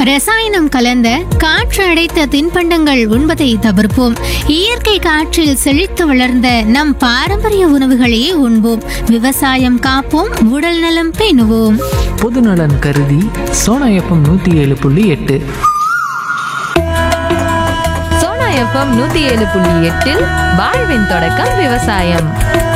ரசாயனம் கலந்த காற்று அடைத்த தின்பண்டங்கள் உண்பதை தவிர்ப்போம் இயற்கை காற்றில் செழித்து வளர்ந்த நம் பாரம்பரிய உணவுகளையே உண்போம் விவசாயம் காப்போம் உடல் நலம் பேணுவோம் பொதுநலன் கருதி சோனா எஃப்எம் நூற்றி ஏழு புள்ளி எட்டு சோனா எஃப்எம் நூத்தி ஏழு புள்ளி எட்டில் வாழ்வின் தொடக்கம் விவசாயம்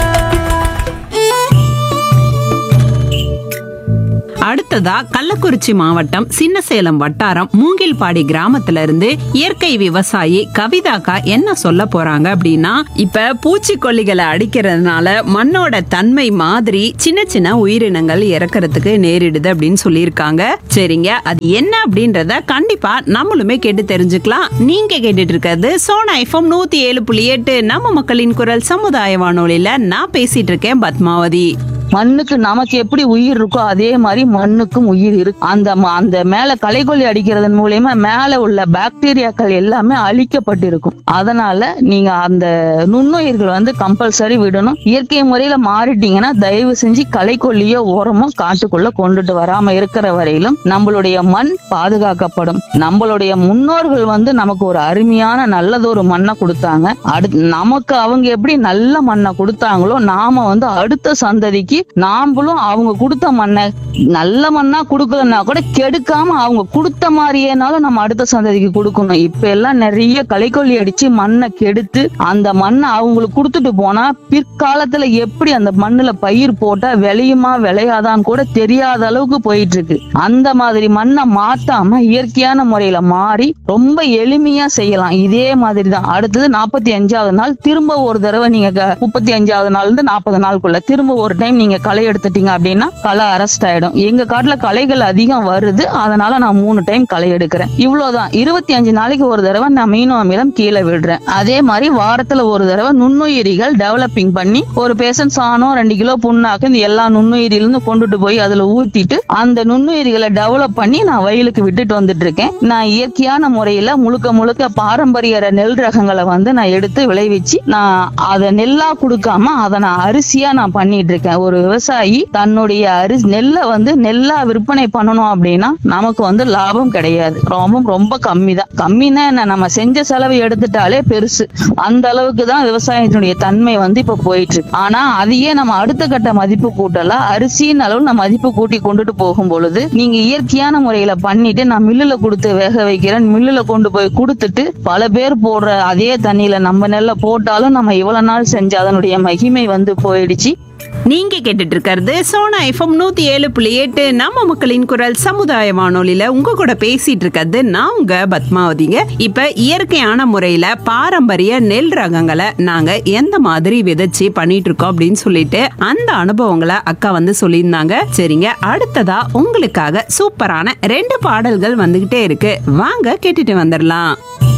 அடுத்ததா கள்ளக்குறிச்சி மாவட்டம் சின்னசேலம் வட்டாரம் மூங்கில்பாடி கிராமத்துல இருந்து இயற்கை விவசாயி கவிதாக்கா என்ன சொல்ல போறாங்க அப்படின்னா இப்ப பூச்சிக்கொல்லிகளை அடிக்கிறதுனால மண்ணோட தன்மை மாதிரி சின்ன சின்ன உயிரினங்கள் இறக்கறதுக்கு நேரிடுது அப்படின்னு சொல்லியிருக்காங்க சரிங்க அது என்ன அப்படின்றத கண்டிப்பா நம்மளுமே கேட்டு தெரிஞ்சுக்கலாம் நீங்க கேட்டுட்டு இருக்கிறது சோனா எஃப்எம் நூத்தி ஏழு புள்ளி எட்டு நம்ம மக்களின் குரல் சமுதாய வானொலியில நான் பேசிட்டு இருக்கேன் பத்மாவதி மண்ணுக்கு நமக்கு எப்படி உயிர் இருக்கோ அதே மாதிரி மண்ணுக்கும் உயிர் இருக்கு அந்த ம- அந்த மேல களைக்கொல்லி அடிக்கிறதன் மூலியமா மேல உள்ள பாக்டீரியாக்கள் எல்லாமே அழிக்கப்பட்டிருக்கும் அதனால நீங்க அந்த நுண்ணுயிர்கள் வந்து கம்பல்சரி விடணும் இயற்கை முறையில மாறிட்டீங்கன்னா தயவு செஞ்சு களைக்கொல்லியோ ஓரமோ காட்டுக்குள்ள கொண்டுட்டு வராம இருக்கிற வரையிலும் நம்மளுடைய மண் பாதுகாக்கப்படும் நம்மளுடைய முன்னோர்கள் வந்து நமக்கு ஒரு அருமையான நல்லதொரு மண்ணை கொடுத்தாங்க அடுத்து நமக்கு அவங்க எப்படி நல்ல மண்ணை கொடுத்தாங்களோ நாம வந்து அடுத்த சந்ததிக்கு நாமளும் அவங்க கொடுத்த மண்ணை நல்ல மண்ணா கொடுக்கலன்னா கூட கெடுக்காம அவங்க கொடுத்த மாதிரியேனாலும் நம்ம அடுத்த சந்ததிக்கு கொடுக்கணும் இப்ப எல்லாம் நிறைய களைக்கொல்லி அடிச்சு மண்ணை கெடுத்து அந்த மண்ணை அவங்களுக்கு கொடுத்துட்டு போனா பிற்காலத்துல எப்படி அந்த மண்ணுல பயிர் போட்டா விளையுமா விளையாதான்னு கூட தெரியாத அளவுக்கு போயிட்டு இருக்கு அந்த மாதிரி மண்ணை மாத்தாம இயற்கையான முறையில மாறி ரொம்ப எளிமையா செய்யலாம் இதே மாதிரி தான் அடுத்தது நாற்பத்தி அஞ்சாவது நாள் திரும்ப ஒரு தடவை நீங்க க- முப்பத்தி அஞ்சாவது நாள்ல இருந்து நாற்பது நாளுக்குள்ள திரும்ப ஒரு டைம் நீங்க களை எடுத்துட்டீங்க அப்படின்னா களை அரெஸ்ட் ஆயிடும் எங்க காட்டுல களைகள் அதிகம் வருது அதனால நான் மூணு டைம் களை எடுக்கிறேன் இவ்வளவுதான் இருபத்தி அஞ்சு நாளைக்கு ஒரு தடவை நான் மீனோ அமிலம் கீழே விடுறேன் அதே மாதிரி வாரத்துல ஒரு தடவை நுண்ணுயிரிகள் டெவலப்பிங் பண்ணி ஒரு பேஷண்ட் சாணம் ரெண்டு கிலோ புண்ணாக்கு இந்த எல்லா நுண்ணுயிரிலிருந்து கொண்டுட்டு போய் அதுல ஊத்திட்டு அந்த நுண்ணுயிரிகளை டெவலப் பண்ணி நான் வயலுக்கு விட்டுட்டு வந்துட்டு இருக்கேன் நான் இயற்கையான முறையில முழுக்க முழுக்க பாரம்பரிய ர- நெல் ரகங்களை வந்து நான் எடுத்து விளைவிச்சு நான் அதை நெல்லா கொடுக்காம அதை நான் அரிசியா நான் பண்ணிட்டு இருக்கேன் ஒரு விவசாயி தன்னுடைய அரிசி நெல்லை வந்து நெல்லா விற்பனை பண்ணணும் அப்படின்னா நமக்கு வந்து லாபம் கிடையாது ரொம்ப ரொம்ப கம்மி தான் கம்மின்னா என்ன நம்ம செஞ்ச செலவு எடுத்துட்டாலே பெருசு அந்த அளவுக்கு தான் விவசாயத்தினுடைய தன்மை வந்து இப்ப போயிட்டு இருக்கு ஆனா அதையே நம்ம அடுத்த கட்ட மதிப்பு கூட்டலாம் அரிசியின் அளவு நம்ம மதிப்பு கூட்டி கொண்டுட்டு போகும் பொழுது நீங்க இயற்கையான முறையில பண்ணிட்டு நான் மில்லுல கொடுத்து வேக வைக்கிறேன் மில்லுல கொண்டு போய் கொடுத்துட்டு பல பேர் போடுற அதே தண்ணியில நம்ம நெல்ல போட்டாலும் நம்ம இவ்வளவு நாள் செஞ்ச அதனுடைய மகிமை வந்து போயிடுச்சு நீங்க கேட்டுட்டு இருக்கிறது சோனா எஃப்எம் நூத்தி ஏழு புள்ளி எட்டு நம்ம மக்களின் குரல் சமுதாய வானொலியில உங்க கூட பேசிட்டு இருக்கிறது நான் உங்க பத்மாவதிங்க இப்ப இயற்கையான முறையில பாரம்பரிய நெல் ரகங்களை நாங்க எந்த மாதிரி விதைச்சு பண்ணிட்டு இருக்கோம் அப்படின்னு சொல்லிட்டு அந்த அனுபவங்களை அக்கா வந்து சொல்லியிருந்தாங்க சரிங்க அடுத்ததா உங்களுக்காக சூப்பரான ரெண்டு பாடல்கள் வந்துகிட்டே இருக்கு வாங்க கேட்டுட்டு வந்துடலாம்